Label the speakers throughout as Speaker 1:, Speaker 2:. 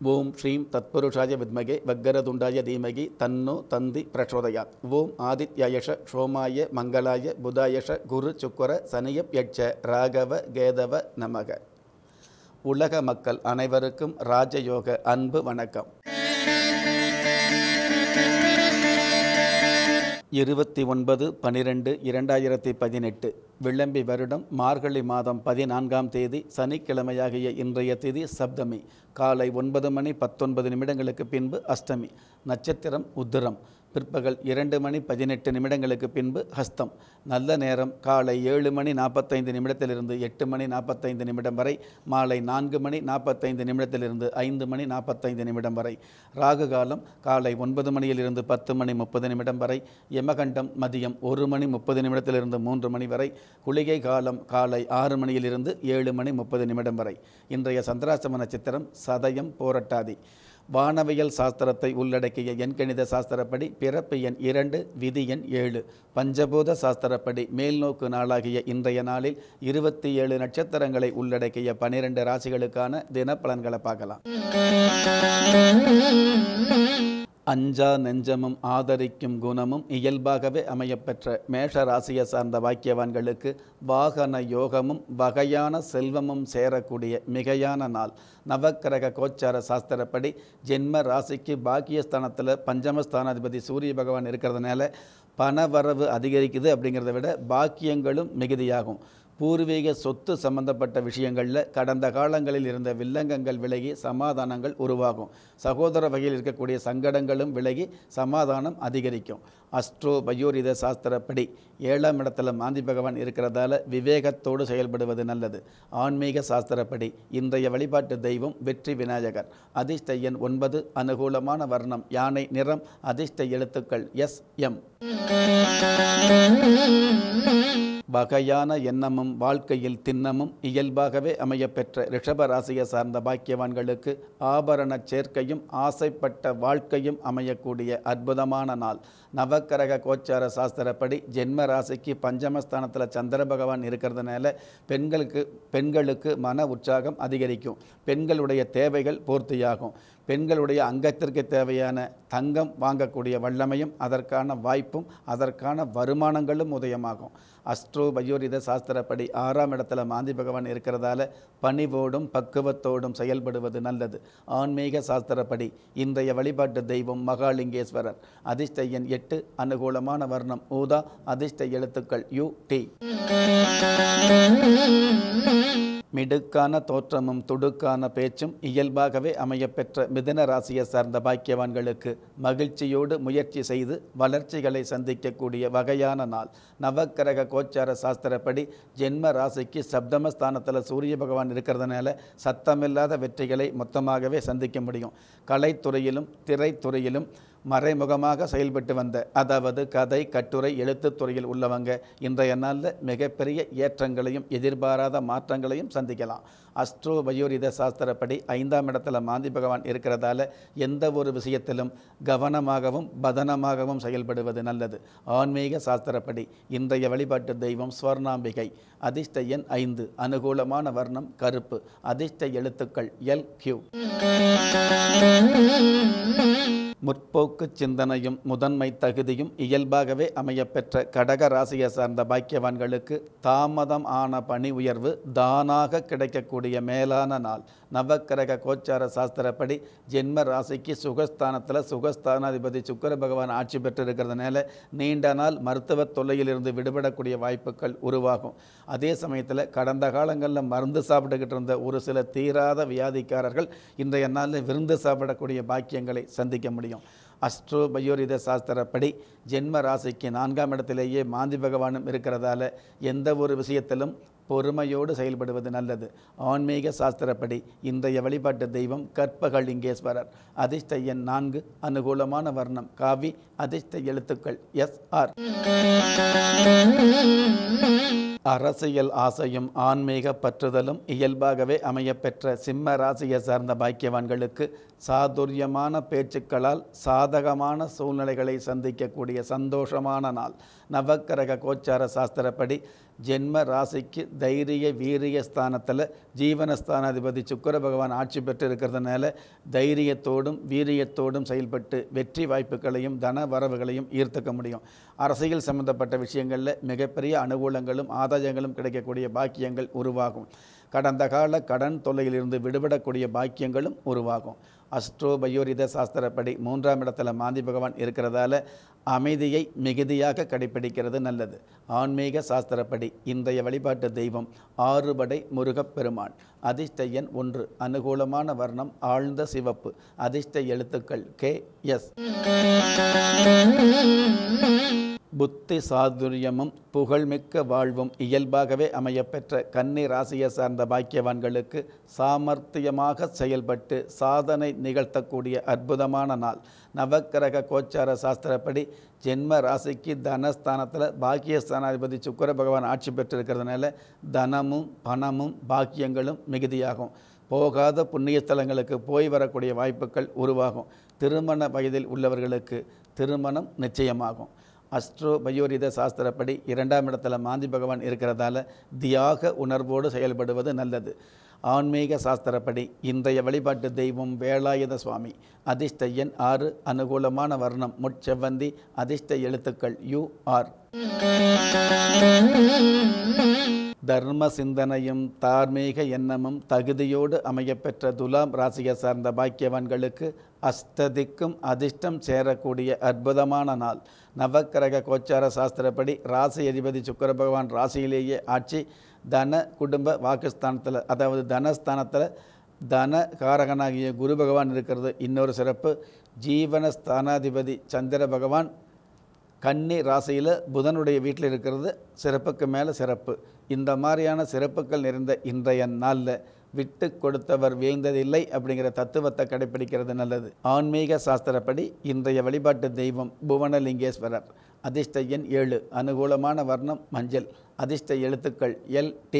Speaker 1: ஓம் ஸ்ரீம் தத்புருஷாய வித்மகே வக்கரதுண்டாய தீமகி தன்னோ தந்தி பிரச்சோதயாத் ஓம் ஆதித்யாயஷ சோமாய மங்களாய புதாயஷ குரு சுக்கர சனியப் யட்ச ராகவ கேதவ நமக உலக மக்கள் அனைவருக்கும் ராஜயோக அன்பு வணக்கம் இருபத்தி ஒன்பது பனிரெண்டு இரண்டாயிரத்தி பதினெட்டு விளம்பி வருடம் மார்கழி மாதம் பதினான்காம் தேதி சனிக்கிழமையாகிய இன்றைய திதி சப்தமி காலை ஒன்பது மணி பத்தொன்பது நிமிடங்களுக்கு பின்பு அஷ்டமி நட்சத்திரம் உத்திரம் பிற்பகல் இரண்டு மணி பதினெட்டு நிமிடங்களுக்கு பின்பு ஹஸ்தம் நல்ல நேரம் காலை ஏழு மணி நாற்பத்தைந்து நிமிடத்திலிருந்து எட்டு மணி நாற்பத்தைந்து நிமிடம் வரை மாலை நான்கு மணி நாற்பத்தைந்து நிமிடத்திலிருந்து ஐந்து மணி நாற்பத்தைந்து நிமிடம் வரை ராகு காலம் காலை ஒன்பது மணியிலிருந்து பத்து மணி முப்பது நிமிடம் வரை யமகண்டம் மதியம் ஒரு மணி முப்பது நிமிடத்திலிருந்து மூன்று மணி வரை குளிகை காலம் காலை ஆறு மணியிலிருந்து ஏழு மணி முப்பது நிமிடம் வரை இன்றைய சந்திராசிரம நட்சத்திரம் சதயம் போரட்டாதி வானவியல் சாஸ்திரத்தை உள்ளடக்கிய எண்கணித சாஸ்திரப்படி பிறப்பு எண் இரண்டு விதி எண் ஏழு பஞ்சபூத சாஸ்திரப்படி மேல்நோக்கு நாளாகிய இன்றைய நாளில் இருபத்தி ஏழு நட்சத்திரங்களை உள்ளடக்கிய பனிரெண்டு ராசிகளுக்கான தினப்பலன்களை பார்க்கலாம் அஞ்சா நெஞ்சமும் ஆதரிக்கும் குணமும் இயல்பாகவே அமையப்பெற்ற மேஷ ராசியை சார்ந்த வாக்கியவான்களுக்கு வாகன யோகமும் வகையான செல்வமும் சேரக்கூடிய மிகையான நாள் நவக்கிரக கோச்சார சாஸ்திரப்படி ஜென்ம ராசிக்கு பாக்கியஸ்தானத்தில் பஞ்சமஸ்தானாதிபதி சூரிய பகவான் இருக்கிறதுனால பணவரவு அதிகரிக்குது அப்படிங்கிறத விட பாக்கியங்களும் மிகுதியாகும் பூர்வீக சொத்து சம்பந்தப்பட்ட விஷயங்களில் கடந்த காலங்களில் இருந்த வில்லங்கங்கள் விலகி சமாதானங்கள் உருவாகும் சகோதர வகையில் இருக்கக்கூடிய சங்கடங்களும் விலகி சமாதானம் அதிகரிக்கும் அஸ்ட்ரோ பயோரித சாஸ்திரப்படி ஏழாம் இடத்துல மாந்தி பகவான் இருக்கிறதால விவேகத்தோடு செயல்படுவது நல்லது ஆன்மீக சாஸ்திரப்படி இன்றைய வழிபாட்டு தெய்வம் வெற்றி விநாயகர் அதிர்ஷ்ட எண் ஒன்பது அனுகூலமான வர்ணம் யானை நிறம் அதிர்ஷ்ட எழுத்துக்கள் எஸ் எம் வகையான எண்ணமும் வாழ்க்கையில் திண்ணமும் இயல்பாகவே அமையப்பெற்ற ரிஷப ராசியை சார்ந்த பாக்கியவான்களுக்கு ஆபரண சேர்க்கையும் ஆசைப்பட்ட வாழ்க்கையும் அமையக்கூடிய அற்புதமான நாள் நவக்கரக கோச்சார சாஸ்திரப்படி ஜென்ம ராசிக்கு பஞ்சமஸ்தானத்தில் சந்திர பகவான் இருக்கிறதுனால பெண்களுக்கு பெண்களுக்கு மன உற்சாகம் அதிகரிக்கும் பெண்களுடைய தேவைகள் பூர்த்தியாகும் பெண்களுடைய அங்கத்திற்கு தேவையான தங்கம் வாங்கக்கூடிய வல்லமையும் அதற்கான வாய்ப்பும் அதற்கான வருமானங்களும் உதயமாகும் அஸ்ட்ரோ பயோரித சாஸ்திரப்படி ஆறாம் இடத்துல மாந்தி பகவான் இருக்கிறதால பணிவோடும் பக்குவத்தோடும் செயல்படுவது நல்லது ஆன்மீக சாஸ்திரப்படி இன்றைய வழிபாட்டு தெய்வம் மகாலிங்கேஸ்வரர் அதிர்ஷ்ட எண் எட்டு அனுகூலமான வர்ணம் ஊதா அதிர்ஷ்ட எழுத்துக்கள் யு டி மிடுக்கான தோற்றமும் துடுக்கான பேச்சும் இயல்பாகவே அமையப்பெற்ற மிதன ராசியை சார்ந்த பாக்கியவான்களுக்கு மகிழ்ச்சியோடு முயற்சி செய்து வளர்ச்சிகளை சந்திக்கக்கூடிய வகையான நாள் நவக்கிரக கோச்சார சாஸ்திரப்படி ஜென்ம ராசிக்கு சப்தமஸ்தானத்தில் சூரிய பகவான் இருக்கிறதுனால சத்தமில்லாத வெற்றிகளை மொத்தமாகவே சந்திக்க முடியும் கலைத்துறையிலும் திரைத்துறையிலும் மறைமுகமாக செயல்பட்டு வந்த அதாவது கதை கட்டுரை எழுத்துத் துறையில் உள்ளவங்க இன்றைய நாளில் மிகப்பெரிய ஏற்றங்களையும் எதிர்பாராத மாற்றங்களையும் சந்திக்கலாம் அஸ்ட்ரோ பயோரித சாஸ்திரப்படி ஐந்தாம் இடத்துல மாந்தி பகவான் இருக்கிறதால எந்த ஒரு விஷயத்திலும் கவனமாகவும் பதனமாகவும் செயல்படுவது நல்லது ஆன்மீக சாஸ்திரப்படி இன்றைய வழிபாட்டு தெய்வம் ஸ்வர்ணாம்பிகை அதிர்ஷ்ட எண் ஐந்து அனுகூலமான வர்ணம் கருப்பு அதிர்ஷ்ட எழுத்துக்கள் எல் கியூ முற்போக்கு சிந்தனையும் முதன்மை தகுதியும் இயல்பாகவே அமையப்பெற்ற கடக ராசியை சார்ந்த பாக்கியவான்களுக்கு தாமதம் ஆன பணி உயர்வு தானாக கிடைக்கக்கூடிய மேலான நாள் நவக்கிரக கோச்சார சாஸ்திரப்படி ஜென்ம ராசிக்கு சுகஸ்தானத்தில் சுகஸ்தானாதிபதி சுக்கர பகவான் ஆட்சி பெற்று இருக்கிறதுனால நீண்ட நாள் மருத்துவ தொல்லையிலிருந்து விடுபடக்கூடிய வாய்ப்புகள் உருவாகும் அதே சமயத்தில் கடந்த காலங்களில் மருந்து சாப்பிட்டுக்கிட்டு இருந்த ஒரு சில தீராத வியாதிக்காரர்கள் இன்றைய நாளில் விருந்து சாப்பிடக்கூடிய பாக்கியங்களை சந்திக்க முடியும் அஸ்ட்ரோ பயோரித சாஸ்திரப்படி ஜென்ம ராசிக்கு நான்காம் இடத்திலேயே மாந்தி பகவானும் இருக்கிறதால எந்த ஒரு விஷயத்திலும் பொறுமையோடு செயல்படுவது நல்லது ஆன்மீக சாஸ்திரப்படி இன்றைய வழிபாட்டு தெய்வம் கற்பகலிங்கேஸ்வரர் அதிர்ஷ்ட எண் நான்கு அனுகூலமான வர்ணம் காவி அதிர்ஷ்ட எழுத்துக்கள் எஸ் ஆர் அரசியல் ஆசையும் ஆன்மீக பற்றுதலும் இயல்பாகவே அமையப்பெற்ற சிம்ம ராசியை சார்ந்த பாக்கியவான்களுக்கு சாதுரியமான பேச்சுக்களால் சாதகமான சூழ்நிலைகளை சந்திக்கக்கூடிய சந்தோஷமான நாள் நவக்கிரக கோச்சார சாஸ்திரப்படி ஜென்ம ராசிக்கு தைரிய வீரிய ஸ்தானத்தில் ஜீவனஸ்தானாதிபதி சுக்கர பகவான் ஆட்சி பெற்று இருக்கிறதுனால தைரியத்தோடும் வீரியத்தோடும் செயல்பட்டு வெற்றி வாய்ப்புகளையும் தன வரவுகளையும் ஈர்த்துக்க முடியும் அரசியல் சம்பந்தப்பட்ட விஷயங்களில் மிகப்பெரிய அனுகூலங்களும் ஆதாயங்களும் கிடைக்கக்கூடிய பாக்கியங்கள் உருவாகும் கடந்த கால கடன் தொல்லையிலிருந்து விடுபடக்கூடிய பாக்கியங்களும் உருவாகும் அஸ்ட்ரோ பயோரித சாஸ்திரப்படி மூன்றாம் இடத்துல மாந்தி பகவான் இருக்கிறதால அமைதியை மிகுதியாக கடைப்பிடிக்கிறது நல்லது ஆன்மீக சாஸ்திரப்படி இன்றைய வழிபாட்டு தெய்வம் ஆறுபடை முருகப்பெருமான் அதிர்ஷ்ட எண் ஒன்று அனுகூலமான வர்ணம் ஆழ்ந்த சிவப்பு அதிர்ஷ்ட எழுத்துக்கள் கே எஸ் புத்தி சாதுரியமும் புகழ்மிக்க வாழ்வும் இயல்பாகவே அமையப்பெற்ற கன்னி ராசியை சார்ந்த பாக்கியவான்களுக்கு சாமர்த்தியமாக செயல்பட்டு சாதனை நிகழ்த்தக்கூடிய அற்புதமான நாள் நவக்கிரக கோச்சார சாஸ்திரப்படி ஜென்ம ராசிக்கு தனஸ்தானத்தில் பாக்கியஸ்தானாதிபதி சுக்கர பகவான் ஆட்சி பெற்றிருக்கிறதுனால தனமும் பணமும் பாக்கியங்களும் மிகுதியாகும் போகாத புண்ணிய ஸ்தலங்களுக்கு போய் வரக்கூடிய வாய்ப்புகள் உருவாகும் திருமண வயதில் உள்ளவர்களுக்கு திருமணம் நிச்சயமாகும் அஸ்ட்ரோ பயோரித சாஸ்திரப்படி இரண்டாம் இடத்துல மாந்தி பகவான் இருக்கிறதால தியாக உணர்வோடு செயல்படுவது நல்லது ஆன்மீக சாஸ்திரப்படி இன்றைய வழிபாட்டு தெய்வம் வேலாயுத சுவாமி அதிர்ஷ்ட எண் ஆறு அனுகூலமான வர்ணம் முட்செவ்வந்தி அதிர்ஷ்ட எழுத்துக்கள் யு ஆர் தர்ம சிந்தனையும் தார்மீக எண்ணமும் தகுதியோடு அமையப்பெற்ற துலாம் ராசியை சார்ந்த பாக்கியவான்களுக்கு அஷ்டதிக்கும் அதிர்ஷ்டம் சேரக்கூடிய அற்புதமான நாள் நவக்கிரக கோச்சார சாஸ்திரப்படி ராசி அதிபதி சுக்கர பகவான் ராசியிலேயே ஆட்சி தன குடும்ப வாக்குஸ்தானத்தில் அதாவது தனஸ்தானத்தில் தன காரகனாகிய குரு பகவான் இருக்கிறது இன்னொரு சிறப்பு ஜீவன ஸ்தானாதிபதி சந்திர பகவான் கன்னி ராசியில் புதனுடைய வீட்டில் இருக்கிறது சிறப்புக்கு மேலே சிறப்பு இந்த மாதிரியான சிறப்புகள் நிறைந்த இன்றைய நாளில் விட்டு கொடுத்தவர் வேந்ததில்லை அப்படிங்கிற தத்துவத்தை கடைப்பிடிக்கிறது நல்லது ஆன்மீக சாஸ்திரப்படி இன்றைய வழிபாட்டு தெய்வம் புவனலிங்கேஸ்வரர் அதிர்ஷ்ட எண் ஏழு அனுகூலமான வர்ணம் மஞ்சள் அதிர்ஷ்ட எழுத்துக்கள் எல் டி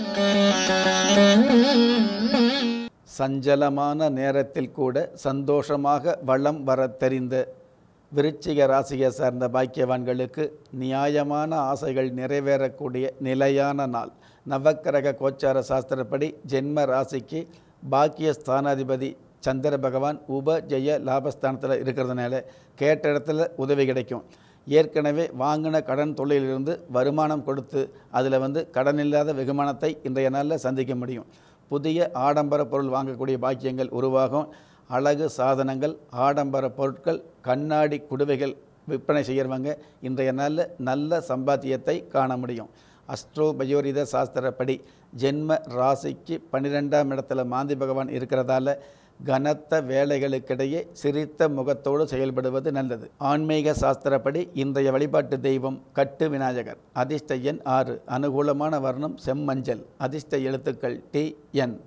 Speaker 1: சஞ்சலமான நேரத்தில் கூட சந்தோஷமாக வளம் வர தெரிந்த விருச்சிக ராசியை சார்ந்த பாக்கியவான்களுக்கு நியாயமான ஆசைகள் நிறைவேறக்கூடிய நிலையான நாள் நவக்கிரக கோச்சார சாஸ்திரப்படி ஜென்ம ராசிக்கு பாக்கிய ஸ்தானாதிபதி சந்திர பகவான் உப ஜெய லாபஸ்தானத்தில் இருக்கிறதுனால கேட்ட இடத்துல உதவி கிடைக்கும் ஏற்கனவே வாங்கின கடன் தொழிலிருந்து வருமானம் கொடுத்து அதில் வந்து கடன் இல்லாத வெகுமானத்தை இன்றைய நாளில் சந்திக்க முடியும் புதிய ஆடம்பர பொருள் வாங்கக்கூடிய பாக்கியங்கள் உருவாகும் அழகு சாதனங்கள் ஆடம்பர பொருட்கள் கண்ணாடி குடுவைகள் விற்பனை செய்கிறவங்க இன்றைய நாளில் நல்ல சம்பாத்தியத்தை காண முடியும் அஸ்ட்ரோ பயோரித சாஸ்திரப்படி ஜென்ம ராசிக்கு பன்னிரெண்டாம் இடத்துல மாந்தி பகவான் இருக்கிறதால கனத்த வேலைகளுக்கிடையே சிரித்த முகத்தோடு செயல்படுவது நல்லது ஆன்மீக சாஸ்திரப்படி இன்றைய வழிபாட்டு தெய்வம் கட்டு விநாயகர் அதிர்ஷ்ட எண் ஆறு அனுகூலமான வர்ணம் செம்மஞ்சள் அதிர்ஷ்ட எழுத்துக்கள் டி என்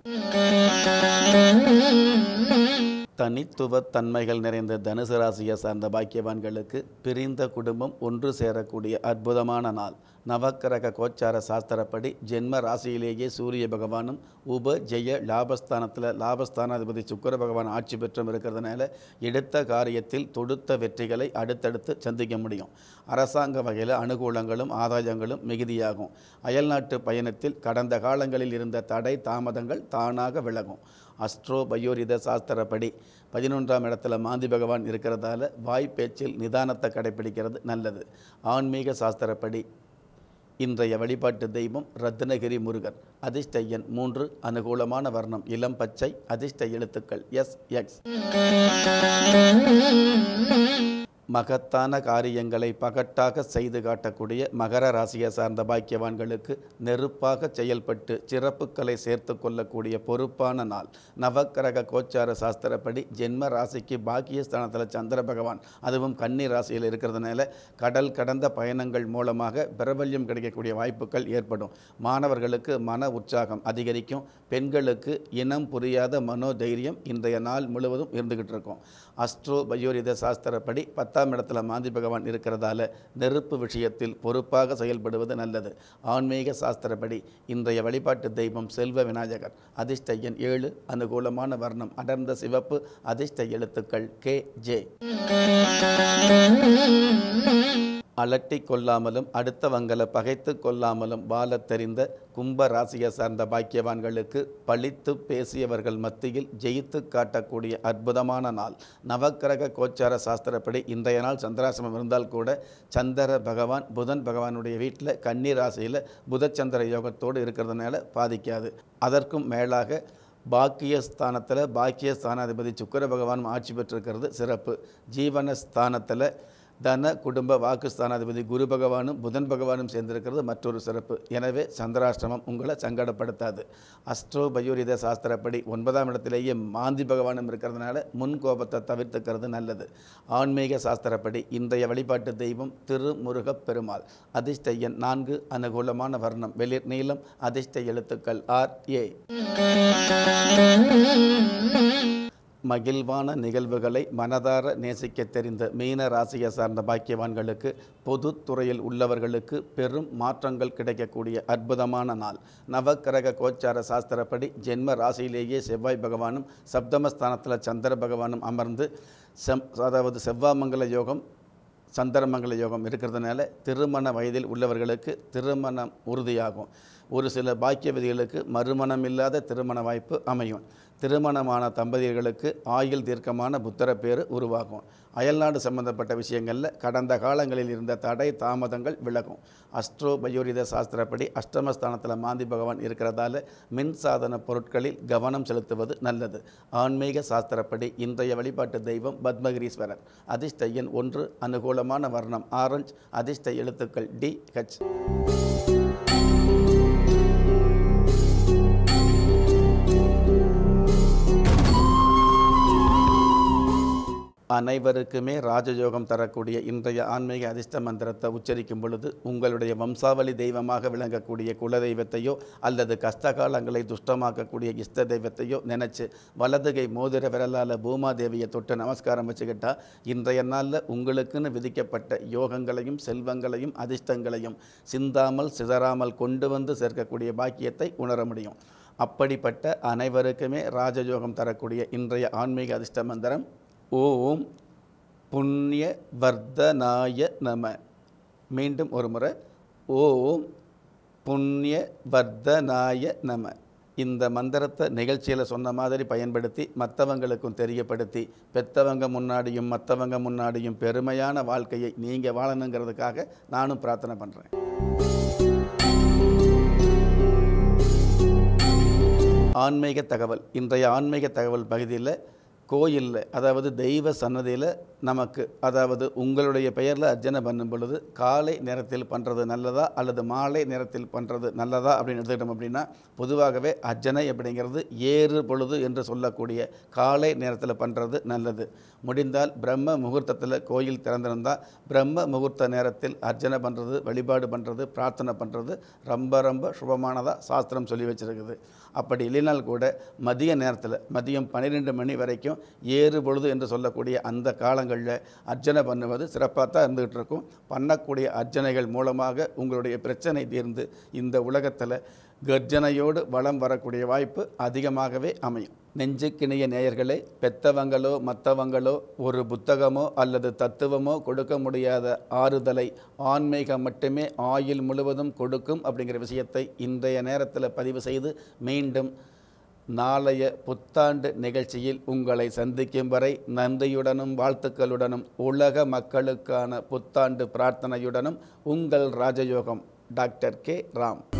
Speaker 1: தனித்துவ தன்மைகள் நிறைந்த தனுசு ராசியை சார்ந்த பாக்கியவான்களுக்கு பிரிந்த குடும்பம் ஒன்று சேரக்கூடிய அற்புதமான நாள் நவக்கிரக கோச்சார சாஸ்திரப்படி ஜென்ம ராசியிலேயே சூரிய பகவானும் உப ஜெய லாபஸ்தானத்தில் லாபஸ்தானாதிபதி சுக்கர பகவான் ஆட்சி பெற்றும் இருக்கிறதுனால எடுத்த காரியத்தில் தொடுத்த வெற்றிகளை அடுத்தடுத்து சந்திக்க முடியும் அரசாங்க வகையில் அனுகூலங்களும் ஆதாயங்களும் மிகுதியாகும் அயல்நாட்டு பயணத்தில் கடந்த காலங்களில் இருந்த தடை தாமதங்கள் தானாக விலகும் அஸ்ட்ரோ பயோரித சாஸ்திரப்படி பதினொன்றாம் இடத்துல மாந்தி பகவான் இருக்கிறதால வாய் பேச்சில் நிதானத்தை கடைப்பிடிக்கிறது நல்லது ஆன்மீக சாஸ்திரப்படி இன்றைய வழிபாட்டு தெய்வம் ரத்னகிரி முருகன் அதிர்ஷ்ட எண் மூன்று அனுகூலமான வர்ணம் இளம் பச்சை அதிர்ஷ்ட எழுத்துக்கள் எஸ் எக்ஸ் மகத்தான காரியங்களை பகட்டாக செய்து காட்டக்கூடிய மகர ராசியை சார்ந்த பாக்கியவான்களுக்கு நெருப்பாக செயல்பட்டு சிறப்புகளை சேர்த்து கொள்ளக்கூடிய பொறுப்பான நாள் நவக்கிரக கோச்சார சாஸ்திரப்படி ஜென்ம ராசிக்கு பாக்கியஸ்தானத்தில் சந்திர பகவான் அதுவும் கன்னி ராசியில் இருக்கிறதுனால கடல் கடந்த பயணங்கள் மூலமாக பிரபல்யம் கிடைக்கக்கூடிய வாய்ப்புகள் ஏற்படும் மாணவர்களுக்கு மன உற்சாகம் அதிகரிக்கும் பெண்களுக்கு இனம் புரியாத மனோதைரியம் இன்றைய நாள் முழுவதும் இருந்துகிட்டு இருக்கும் அஸ்ட்ரோ பயோரித சாஸ்திரப்படி பத்தாம் பத்தாம் இடத்துல மாந்தி பகவான் இருக்கிறதால நெருப்பு விஷயத்தில் பொறுப்பாக செயல்படுவது நல்லது ஆன்மீக சாஸ்திரப்படி இன்றைய வழிபாட்டு தெய்வம் செல்வ விநாயகர் அதிர்ஷ்ட எண் ஏழு அனுகூலமான வர்ணம் அடர்ந்த சிவப்பு அதிர்ஷ்ட எழுத்துக்கள் கே ஜே அலட்டி கொள்ளாமலும் அடுத்தவங்களை பகைத்து கொள்ளாமலும் வாழத் தெரிந்த கும்ப ராசியை சார்ந்த பாக்கியவான்களுக்கு பழித்து பேசியவர்கள் மத்தியில் ஜெயித்து காட்டக்கூடிய அற்புதமான நாள் நவக்கிரக கோச்சார சாஸ்திரப்படி இன்றைய நாள் சந்திராசிரமம் இருந்தால் கூட சந்திர பகவான் புதன் பகவானுடைய வீட்டில் கன்னி ராசியில் புதச்சந்திர யோகத்தோடு இருக்கிறதுனால பாதிக்காது அதற்கும் மேலாக பாக்கியஸ்தானத்தில் பாக்கியஸ்தானாதிபதி சுக்கிர பகவானும் ஆட்சி பெற்றிருக்கிறது சிறப்பு ஜீவனஸ்தானத்தில் தன குடும்ப வாக்குஸ்தானாதிபதி குரு பகவானும் புதன் பகவானும் சேர்ந்திருக்கிறது மற்றொரு சிறப்பு எனவே சந்திராஷ்டிரமம் உங்களை சங்கடப்படுத்தாது அஸ்ட்ரோ பயோரித சாஸ்திரப்படி ஒன்பதாம் இடத்திலேயே மாந்தி பகவானும் இருக்கிறதுனால முன் கோபத்தை தவிர்த்துக்கிறது நல்லது ஆன்மீக சாஸ்திரப்படி இன்றைய வழிபாட்டு தெய்வம் திருமுருகப் பெருமாள் அதிர்ஷ்ட எண் நான்கு அனுகூலமான வர்ணம் வெளிர் நீளம் அதிர்ஷ்ட எழுத்துக்கள் ஆர் ஏ மகிழ்வான நிகழ்வுகளை மனதார நேசிக்க தெரிந்த மீன ராசியை சார்ந்த பாக்கியவான்களுக்கு பொது துறையில் உள்ளவர்களுக்கு பெரும் மாற்றங்கள் கிடைக்கக்கூடிய அற்புதமான நாள் நவக்கிரக கோச்சார சாஸ்திரப்படி ஜென்ம ராசியிலேயே செவ்வாய் பகவானும் சப்தமஸ்தானத்தில் சந்திர பகவானும் அமர்ந்து செம் அதாவது செவ்வாமங்கல யோகம் சந்திரமங்கல யோகம் இருக்கிறதுனால திருமண வயதில் உள்ளவர்களுக்கு திருமணம் உறுதியாகும் ஒரு சில பாக்கியவதிகளுக்கு மறுமணம் இல்லாத திருமண வாய்ப்பு அமையும் திருமணமான தம்பதியர்களுக்கு ஆயுள் தீர்க்கமான புத்திர பேறு உருவாகும் அயல்நாடு சம்பந்தப்பட்ட விஷயங்களில் கடந்த காலங்களில் இருந்த தடை தாமதங்கள் விலகும் அஸ்ட்ரோ பயோரித சாஸ்திரப்படி அஷ்டமஸ்தானத்தில் மாந்தி பகவான் இருக்கிறதால மின்சாதன பொருட்களில் கவனம் செலுத்துவது நல்லது ஆன்மீக சாஸ்திரப்படி இன்றைய வழிபாட்டு தெய்வம் பத்மகிரீஸ்வரர் அதிர்ஷ்ட எண் ஒன்று அனுகூலமான வர்ணம் ஆரஞ்சு அதிர்ஷ்ட எழுத்துக்கள் டி ஹெச் அனைவருக்குமே ராஜயோகம் தரக்கூடிய இன்றைய ஆன்மீக அதிர்ஷ்ட மந்திரத்தை உச்சரிக்கும் பொழுது உங்களுடைய வம்சாவளி தெய்வமாக விளங்கக்கூடிய குலதெய்வத்தையோ அல்லது கஷ்டகாலங்களை துஷ்டமாக்கக்கூடிய இஷ்ட தெய்வத்தையோ நினச்சி வலதுகை மோதிர விரலால் பூமாதேவியை தொட்டு நமஸ்காரம் வச்சுக்கிட்டா இன்றைய நாளில் உங்களுக்குன்னு விதிக்கப்பட்ட யோகங்களையும் செல்வங்களையும் அதிர்ஷ்டங்களையும் சிந்தாமல் சிதறாமல் கொண்டு வந்து சேர்க்கக்கூடிய பாக்கியத்தை உணர முடியும் அப்படிப்பட்ட அனைவருக்குமே ராஜயோகம் தரக்கூடிய இன்றைய ஆன்மீக அதிர்ஷ்ட மந்திரம் ஓம் புண்ணிய வர்தனாய நம மீண்டும் ஒரு முறை ஓம் புண்ணிய வர்தனாய நம இந்த மந்திரத்தை நிகழ்ச்சியில் சொன்ன மாதிரி பயன்படுத்தி மற்றவங்களுக்கும் தெரியப்படுத்தி பெற்றவங்க முன்னாடியும் மற்றவங்க முன்னாடியும் பெருமையான வாழ்க்கையை நீங்கள் வாழணுங்கிறதுக்காக நானும் பிரார்த்தனை பண்ணுறேன் ஆன்மீக தகவல் இன்றைய ஆன்மீக தகவல் பகுதியில் கோயிலில் அதாவது தெய்வ சன்னதியில் நமக்கு அதாவது உங்களுடைய பெயரில் அர்ச்சனை பண்ணும் பொழுது காலை நேரத்தில் பண்ணுறது நல்லதா அல்லது மாலை நேரத்தில் பண்ணுறது நல்லதா அப்படின்னு எடுத்துக்கிட்டோம் அப்படின்னா பொதுவாகவே அர்ச்சனை அப்படிங்கிறது ஏறு பொழுது என்று சொல்லக்கூடிய காலை நேரத்தில் பண்ணுறது நல்லது முடிந்தால் பிரம்ம முகூர்த்தத்தில் கோயில் திறந்திருந்தால் பிரம்ம முகூர்த்த நேரத்தில் அர்ச்சனை பண்ணுறது வழிபாடு பண்ணுறது பிரார்த்தனை பண்ணுறது ரொம்ப ரொம்ப சுபமானதாக சாஸ்திரம் சொல்லி வச்சுருக்குது அப்படி இல்லைனால் கூட மதிய நேரத்தில் மதியம் பன்னிரெண்டு மணி வரைக்கும் ஏறு பொழுது என்று சொல்லக்கூடிய அந்த காலங்களில் அர்ச்சனை பண்ணுவது சிறப்பாக தான் இருந்துகிட்டு இருக்கும் பண்ணக்கூடிய அர்ச்சனைகள் மூலமாக உங்களுடைய பிரச்சனை தீர்ந்து இந்த உலகத்தில் கர்ஜனையோடு வளம் வரக்கூடிய வாய்ப்பு அதிகமாகவே அமையும் நெஞ்சுக்கிணைய நேயர்களே பெத்தவங்களோ மற்றவங்களோ ஒரு புத்தகமோ அல்லது தத்துவமோ கொடுக்க முடியாத ஆறுதலை ஆன்மீகம் மட்டுமே ஆயுள் முழுவதும் கொடுக்கும் அப்படிங்கிற விஷயத்தை இன்றைய நேரத்தில் பதிவு செய்து மீண்டும் நாளைய புத்தாண்டு நிகழ்ச்சியில் உங்களை சந்திக்கும் வரை நன்றியுடனும் வாழ்த்துக்களுடனும் உலக மக்களுக்கான புத்தாண்டு பிரார்த்தனையுடனும் உங்கள் ராஜயோகம் டாக்டர் கே ராம்